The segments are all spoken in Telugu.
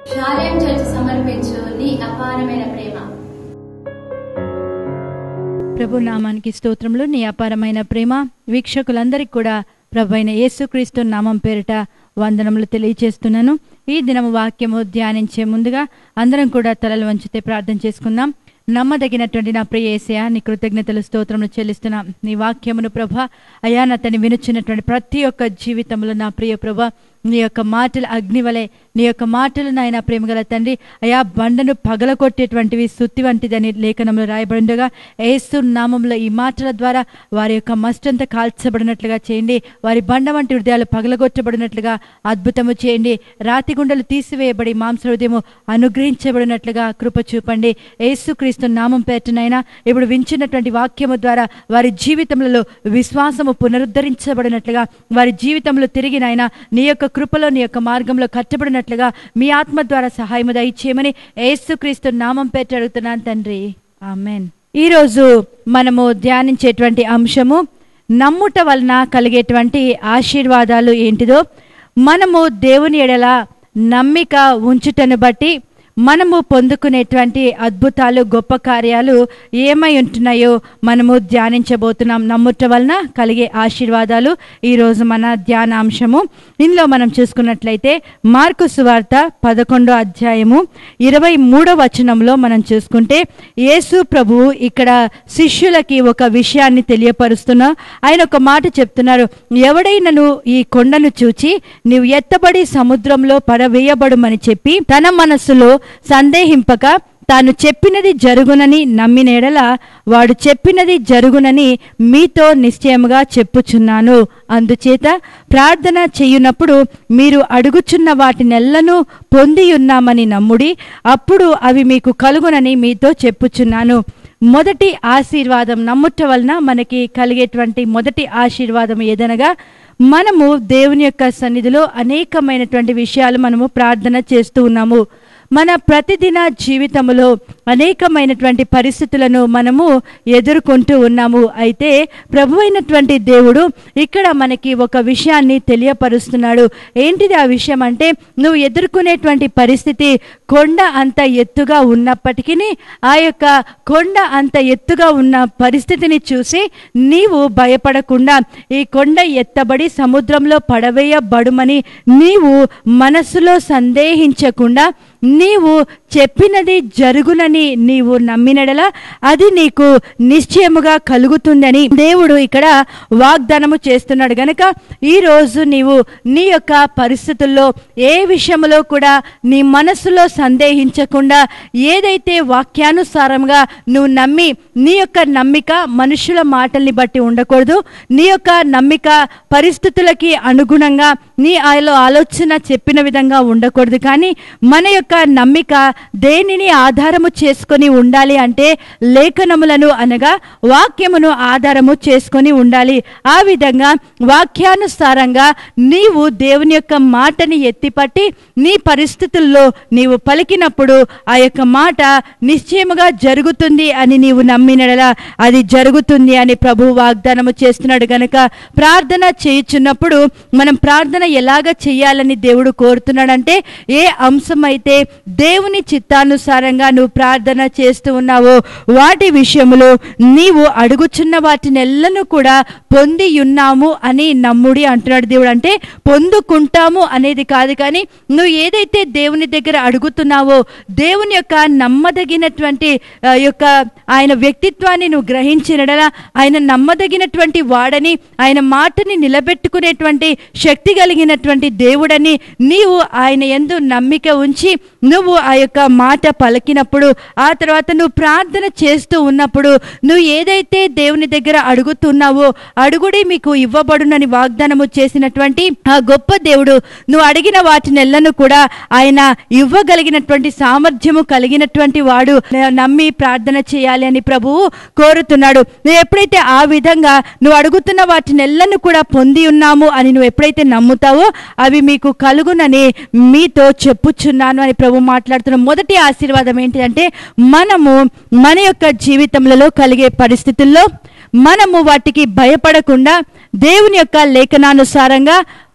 షాలేం చర్చ్ సమర్పించు నీ అపారమైన ప్రేమ ప్రభు నామానికి స్తోత్రములు నీ అపారమైన ప్రేమ వీక్షకులందరికీ కూడా ప్రభు అయిన యేసుక్రీస్తు నామం పేరిట వందనములు తెలియచేస్తున్నాను ఈ దినము వాక్యము ధ్యానించే ముందుగా అందరం కూడా తలలు వంచితే ప్రార్థన చేసుకుందాం నమ్మదగినటువంటి నా ప్రియ ఏసయా నీ కృతజ్ఞతలు స్తోత్రములు చెల్లిస్తున్నాం నీ వాక్యమును ప్రభ అయా నా తను వినుచున్నటువంటి ప్రతి ఒక్క జీవితంలో నా ప్రియ ప్రభ నీ యొక్క మాటలు అగ్నివలే నీ యొక్క మాటలు నాయన ప్రేమగల తండ్రి అయా బండను పగలగొట్టేటువంటివి సుత్తి వంటిదని లేఖనంలో రాయబడిండగా ఏసు నామంలో ఈ మాటల ద్వారా వారి యొక్క మస్టంతా కాల్చబడినట్లుగా చేయండి వారి బండ వంటి హృదయాలు పగలగొట్టబడినట్లుగా అద్భుతము చేయండి రాతి గుండెలు తీసివేయబడి మాంస హృదయము అనుగ్రహించబడినట్లుగా కృప చూపండి ఏసుక్రీస్తు నామం పేటనైనా ఇప్పుడు వించినటువంటి వాక్యము ద్వారా వారి జీవితంలో విశ్వాసము పునరుద్ధరించబడినట్లుగా వారి జీవితంలో తిరిగినైనా నీ యొక్క కృపలో నీ యొక్క మార్గంలో కట్టబడినట్లుగా మీ ఆత్మ ద్వారా సహాయము దయచేయమని ఏసుక్రీస్తు నామం పెట్టి అడుగుతున్నాను తండ్రి ఆమెన్ ఈరోజు మనము ధ్యానించేటువంటి అంశము నమ్ముట వలన కలిగేటువంటి ఆశీర్వాదాలు ఏంటిదో మనము దేవుని ఎడల నమ్మిక ఉంచుటను బట్టి మనము పొందుకునేటువంటి అద్భుతాలు గొప్ప కార్యాలు ఏమై ఉంటున్నాయో మనము ధ్యానించబోతున్నాం నమ్ముట వలన కలిగే ఆశీర్వాదాలు ఈరోజు మన ధ్యానాంశము ఇందులో మనం చూసుకున్నట్లయితే మార్కు సువార్త పదకొండో అధ్యాయము ఇరవై మూడో వచనంలో మనం చూసుకుంటే యేసు ప్రభువు ఇక్కడ శిష్యులకి ఒక విషయాన్ని తెలియపరుస్తున్నా ఆయన ఒక మాట చెప్తున్నారు ఎవడైనను ఈ కొండను చూచి నీవు ఎత్తబడి సముద్రంలో పడవేయబడుమని చెప్పి తన మనస్సులో సందేహింపక తాను చెప్పినది జరుగునని నమ్మినేడల వాడు చెప్పినది జరుగునని మీతో నిశ్చయముగా చెప్పుచున్నాను అందుచేత ప్రార్థన చేయునప్పుడు మీరు అడుగుచున్న వాటినెల్లను పొంది ఉన్నామని నమ్ముడి అప్పుడు అవి మీకు కలుగునని మీతో చెప్పుచున్నాను మొదటి ఆశీర్వాదం నమ్ముట వలన మనకి కలిగేటువంటి మొదటి ఆశీర్వాదం ఏదనగా మనము దేవుని యొక్క సన్నిధిలో అనేకమైనటువంటి విషయాలు మనము ప్రార్థన చేస్తూ ఉన్నాము మన ప్రతిదిన జీవితంలో అనేకమైనటువంటి పరిస్థితులను మనము ఎదుర్కొంటూ ఉన్నాము అయితే ప్రభు అయినటువంటి దేవుడు ఇక్కడ మనకి ఒక విషయాన్ని తెలియపరుస్తున్నాడు ఏంటిది ఆ విషయం అంటే నువ్వు ఎదుర్కొనేటువంటి పరిస్థితి కొండ అంత ఎత్తుగా ఉన్నప్పటికీ ఆ యొక్క కొండ అంత ఎత్తుగా ఉన్న పరిస్థితిని చూసి నీవు భయపడకుండా ఈ కొండ ఎత్తబడి సముద్రంలో పడవేయబడుమని నీవు మనస్సులో సందేహించకుండా నీవు చెప్పినది జరుగునని నీవు నమ్మినడలా అది నీకు నిశ్చయముగా కలుగుతుందని దేవుడు ఇక్కడ వాగ్దానము చేస్తున్నాడు గనక ఈ రోజు నీవు నీ యొక్క పరిస్థితుల్లో ఏ విషయంలో కూడా నీ మనస్సులో సందేహించకుండా ఏదైతే వాక్యానుసారంగా నువ్వు నమ్మి నీ యొక్క నమ్మిక మనుషుల మాటల్ని బట్టి ఉండకూడదు నీ యొక్క నమ్మిక పరిస్థితులకి అనుగుణంగా నీ ఆయలో ఆలోచన చెప్పిన విధంగా ఉండకూడదు కానీ మన యొక్క నమ్మిక దేనిని ఆధారము చేసుకొని ఉండాలి అంటే లేఖనములను అనగా వాక్యమును ఆధారము చేసుకొని ఉండాలి ఆ విధంగా వాక్యానుసారంగా నీవు దేవుని యొక్క మాటని ఎత్తిపట్టి నీ పరిస్థితుల్లో నీవు పలికినప్పుడు ఆ యొక్క మాట నిశ్చయముగా జరుగుతుంది అని నీవు నమ్మినడలా అది జరుగుతుంది అని ప్రభు వాగ్దానము చేస్తున్నాడు గనుక ప్రార్థన చేయుచున్నప్పుడు మనం ప్రార్థన ఎలాగ చేయాలని దేవుడు కోరుతున్నాడంటే ఏ అంశం అయితే దేవుని చిత్తానుసారంగా నువ్వు ప్రార్థన చేస్తూ ఉన్నావో వాటి విషయంలో నీవు అడుగుచున్న వాటినెల్లను కూడా పొంది ఉన్నాము అని నమ్ముడి అంటున్నాడు దేవుడు అంటే పొందుకుంటాము అనేది కాదు కానీ నువ్వు ఏదైతే దేవుని దగ్గర అడుగుతున్నావో దేవుని యొక్క నమ్మదగినటువంటి ఆ, యొక్క ఆయన వ్యక్తిత్వాన్ని నువ్వు గ్రహించినడలా ఆయన నమ్మదగినటువంటి వాడని ఆయన మాటని నిలబెట్టుకునేటువంటి శక్తి కలిగినటువంటి దేవుడని నీవు ఆయన ఎందు నమ్మిక ఉంచి నువ్వు ఆ యొక్క మాట పలికినప్పుడు ఆ తర్వాత నువ్వు ప్రార్థన చేస్తూ ఉన్నప్పుడు నువ్వు ఏదైతే దేవుని దగ్గర అడుగుతున్నావో అడుగుడి మీకు ఇవ్వబడునని వాగ్దానము చేసినటువంటి ఆ గొప్ప దేవుడు నువ్వు అడిగిన వాటినెల్లను కూడా ఆయన ఇవ్వగలిగినటువంటి సామర్థ్యము కలిగినటువంటి వాడు నమ్మి ప్రార్థన చేయాలి అని ప్రభువు కోరుతున్నాడు నువ్వు ఎప్పుడైతే ఆ విధంగా నువ్వు అడుగుతున్న వాటినెల్లను కూడా పొంది ఉన్నాము అని నువ్వు ఎప్పుడైతే నమ్ముతావో అవి మీకు కలుగునని మీతో చెప్పుచున్నాను అని ప్రభు మాట్లాడుతున్న మొదటి ఆశీర్వాదం ఏంటిదంటే మనము మన యొక్క జీవితంలో కలిగే పరిస్థితుల్లో మనము వాటికి భయపడకుండా దేవుని యొక్క లేఖనానుసారంగా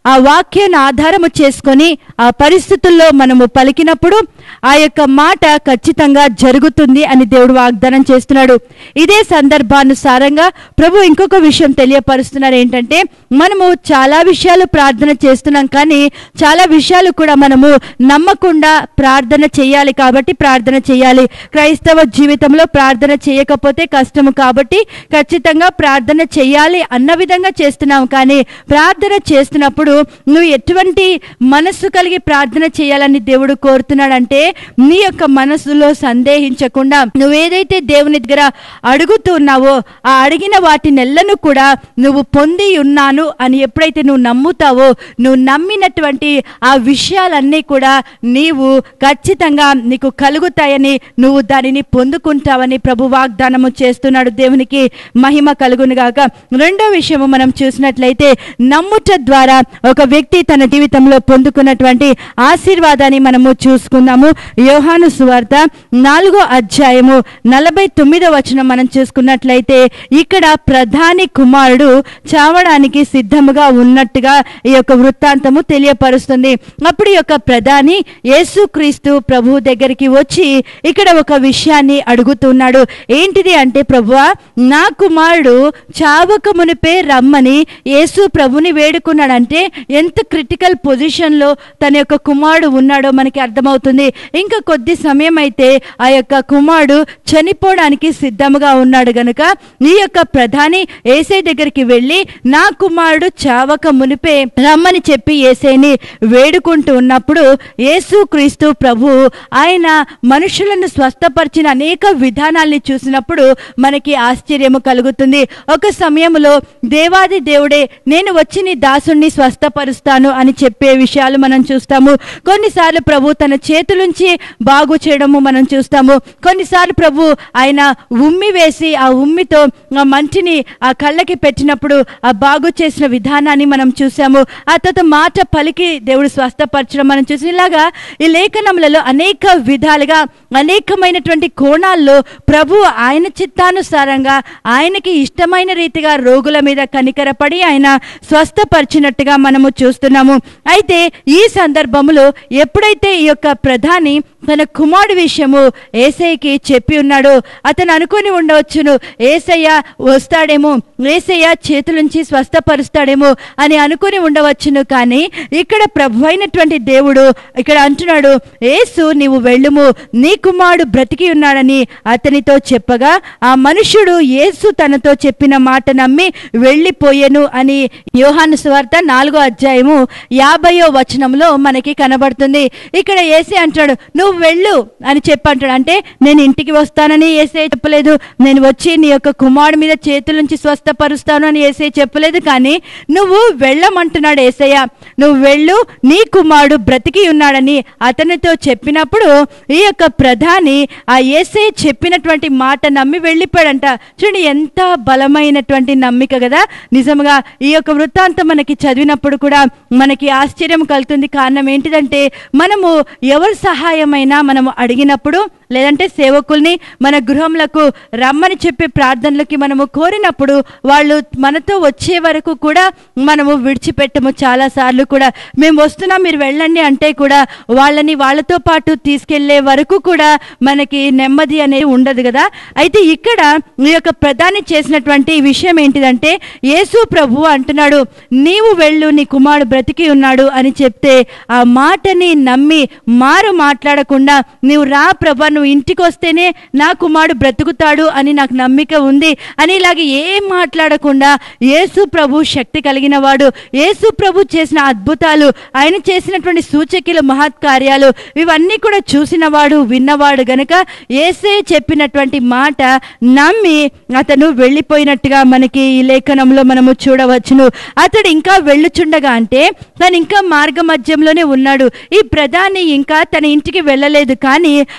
ఆ వాక్యాన్ని ఆధారము చేసుకొని ఆ పరిస్థితుల్లో మనము పలికినప్పుడు ఆ యొక్క మాట ఖచ్చితంగా జరుగుతుంది అని దేవుడు వాగ్దానం చేస్తున్నాడు ఇదే సందర్భానుసారంగా ప్రభు ఇంకొక విషయం తెలియపరుస్తున్నారు ఏంటంటే మనము చాలా విషయాలు ప్రార్థన చేస్తున్నాం కానీ చాలా విషయాలు కూడా మనము నమ్మకుండా ప్రార్థన చేయాలి కాబట్టి ప్రార్థన చేయాలి క్రైస్తవ జీవితంలో ప్రార్థన చేయకపోతే కష్టము కాబట్టి ఖచ్చితంగా ప్రార్థన చేయాలి అన్న విధంగా చేస్తున్నాం కానీ ప్రార్థన చేస్తున్నప్పుడు నువ్వు ఎటువంటి మనస్సు కలిగి ప్రార్థన చేయాలని దేవుడు కోరుతున్నాడంటే నీ యొక్క మనస్సులో సందేహించకుండా నువ్వేదైతే దేవుని దగ్గర అడుగుతున్నావో ఆ అడిగిన వాటి నెలను కూడా నువ్వు పొంది ఉన్నాను అని ఎప్పుడైతే నువ్వు నమ్ముతావో నువ్వు నమ్మినటువంటి ఆ విషయాలన్నీ కూడా నీవు ఖచ్చితంగా నీకు కలుగుతాయని నువ్వు దానిని పొందుకుంటావని ప్రభు వాగ్దానము చేస్తున్నాడు దేవునికి మహిమ కలుగును గాక రెండో విషయము మనం చూసినట్లయితే నమ్ముట ద్వారా ఒక వ్యక్తి తన జీవితంలో పొందుకున్నటువంటి ఆశీర్వాదాన్ని మనము చూసుకుందాము యోహాను సువార్త నాలుగో అధ్యాయము నలభై తొమ్మిదో వచనం మనం చూసుకున్నట్లయితే ఇక్కడ ప్రధాని కుమారుడు చావడానికి సిద్ధముగా ఉన్నట్టుగా ఈ యొక్క వృత్తాంతము తెలియపరుస్తుంది అప్పుడు ఈ యొక్క ప్రధాని యేసుక్రీస్తు ప్రభు దగ్గరికి వచ్చి ఇక్కడ ఒక విషయాన్ని అడుగుతున్నాడు ఏంటిది అంటే ప్రభువా నా కుమారుడు చావక మునిపే రమ్మని యేసు ప్రభుని వేడుకున్నాడంటే ఎంత క్రిటికల్ పొజిషన్లో తన యొక్క కుమారుడు ఉన్నాడో మనకి అర్థమవుతుంది ఇంకా కొద్ది సమయం అయితే ఆ యొక్క కుమారుడు చనిపోవడానికి సిద్ధముగా ఉన్నాడు గనుక ఈ యొక్క ప్రధాని ఏసై దగ్గరికి వెళ్ళి నా కుమారుడు చావక మునిపే రమ్మని చెప్పి ఏసైని వేడుకుంటూ ఉన్నప్పుడు యేసు క్రీస్తు ప్రభు ఆయన మనుషులను స్వస్థపరిచిన అనేక విధానాల్ని చూసినప్పుడు మనకి ఆశ్చర్యము కలుగుతుంది ఒక సమయంలో దేవాది దేవుడే నేను వచ్చి నీ దాసుణ్ణి స్వస్థపరుస్తాను అని చెప్పే విషయాలు మనం చూస్తాము కొన్నిసార్లు ప్రభు తన చేతులుంచి బాగు చేయడము మనం చూస్తాము కొన్నిసార్లు ప్రభు ఆయన ఉమ్మి వేసి ఆ ఉమ్మితో ఆ మంటిని ఆ కళ్ళకి పెట్టినప్పుడు ఆ బాగు చేసిన విధానాన్ని మనం చూసాము ఆ తర్వాత మాట పలికి దేవుడు స్వస్థపరచడం మనం చూసి ఇలాగా ఈ లేఖనములలో అనేక విధాలుగా అనేకమైనటువంటి కోణాల్లో ప్రభు ఆయన చిత్తానుసారంగా ఆయనకి ఇష్టమైన రీతిగా రోగుల మీద కనికరపడి ఆయన స్వస్థపరిచినట్టుగా మనము చూస్తున్నాము అయితే ఈ సందర్భంలో ఎప్పుడైతే ఈ యొక్క ప్రధాని తన కుమారుడు విషయము ఏసయ్యకి చెప్పి ఉన్నాడు అతను అనుకుని ఉండవచ్చును ఏసయ్య వస్తాడేమో ఏసయ్య చేతులుంచి స్వస్థపరుస్తాడేమో అని అనుకుని ఉండవచ్చును కానీ ఇక్కడ ప్రభు అయినటువంటి దేవుడు ఇక్కడ అంటున్నాడు ఏసు నీవు వెళ్ళుము నీ కుమారుడు బ్రతికి ఉన్నాడని అతనితో చెప్పగా ఆ మనుషుడు యేసు తనతో చెప్పిన మాట నమ్మి వెళ్ళిపోయెను అని యోహాను సువార్త నాలుగో అధ్యాయము యాభయో వచనంలో మనకి కనబడుతుంది ఇక్కడ ఏసే అంటాడు నువ్వు వెళ్ళు అని చెప్పి అంటాడు అంటే నేను ఇంటికి వస్తానని ఏసే చెప్పలేదు నేను వచ్చి నీ యొక్క కుమారుడి మీద చేతుల నుంచి స్వస్థపరుస్తాను అని ఏసే చెప్పలేదు కానీ నువ్వు వెళ్ళమంటున్నాడు ఏసయ్య నువ్వు వెళ్ళు నీ కుమారుడు బ్రతికి ఉన్నాడని అతనితో చెప్పినప్పుడు ఈ యొక్క ప్రధాని ఆ ఏసే చెప్పినటువంటి మాట నమ్మి వెళ్ళిపోయాడంట చూడండి ఎంత బలమైనటువంటి నమ్మిక కదా నిజంగా ఈ యొక్క వృత్తాంతం మనకి చదివినప్పుడు కూడా మనకి ఆశ్చర్యం కలుగుతుంది కారణం ఏంటిదంటే మనము ఎవరి సహాయమైనా మనము అడిగినప్పుడు లేదంటే సేవకుల్ని మన గృహంలకు రమ్మని చెప్పే ప్రార్థనలకి మనము కోరినప్పుడు వాళ్ళు మనతో వచ్చే వరకు కూడా మనము విడిచిపెట్టము చాలాసార్లు కూడా మేము వస్తున్నాం మీరు వెళ్ళండి అంటే కూడా వాళ్ళని వాళ్ళతో పాటు తీసుకెళ్లే వరకు కూడా మనకి నెమ్మది అనేది ఉండదు కదా అయితే ఇక్కడ ఈ యొక్క ప్రధాని చేసినటువంటి విషయం ఏంటిదంటే యేసు ప్రభు అంటున్నాడు నీవు వెళ్ళు నీ కుమారుడు బ్రతికి ఉన్నాడు అని చెప్తే ఆ మాటని నమ్మి మారు మాట్లాడకుండా నీవు రా ప్రభా నువ్వు ఇంటికి వస్తేనే నా కుమారుడు బ్రతుకుతాడు అని నాకు నమ్మిక ఉంది అని ఇలాగ ఏం మాట్లాడకుండా యేసు ప్రభు శక్తి కలిగిన వాడు యేసు ప్రభు చేసిన అద్భుతాలు ఆయన చేసినటువంటి సూచకిల మహత్కార్యాలు ఇవన్నీ కూడా చూసినవాడు విన్నవాడు గనుక ఏసే చెప్పినటువంటి మాట నమ్మి అతను వెళ్ళిపోయినట్టుగా మనకి ఈ లేఖనంలో మనము చూడవచ్చును అతడు ఇంకా వెళ్ళుచుండగా అంటే తను ఇంకా మార్గ మధ్యంలోనే ఉన్నాడు ఈ ప్రధాని ఇంకా తన ఇంటికి వెళ్ళలేదు కానీ ఆ మార్గ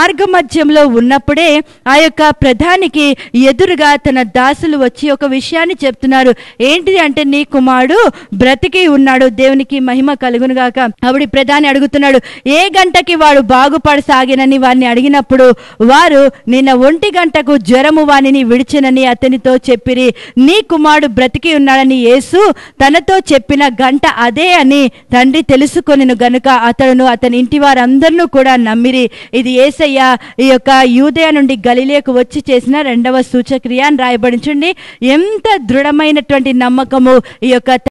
మార్గమధ్యంలో ఉన్నప్పుడే ఆ యొక్క ప్రధానికి ఎదురుగా తన దాసులు వచ్చి ఒక విషయాన్ని చెప్తున్నారు ఏంటిది అంటే నీ కుమారుడు బ్రతికి ఉన్నాడు దేవునికి మహిమ కలుగును గాక ఆవిడ ప్రధాని అడుగుతున్నాడు ఏ గంటకి వాడు బాగుపడసాగినని వారిని అడిగినప్పుడు వారు నిన్న ఒంటి గంటకు జ్వరము వానిని విడిచినని అతనితో చెప్పిరి నీ కుమారుడు బ్రతికి ఉన్నాడని యేసు తనతో చెప్పిన గంట అదే అని తండ్రి తెలుసుకొనిను గనుక అతడును అతని ఇంటి వారందరినూ కూడా నమ్మిరి ఇది ఏసయ్య ఈ యొక్క యూదయ నుండి గలిలేకు వచ్చి చేసిన రెండవ సూచక్రియ అని రాయబడించండి ఎంత దృఢమైనటువంటి నమ్మకము ఈ యొక్క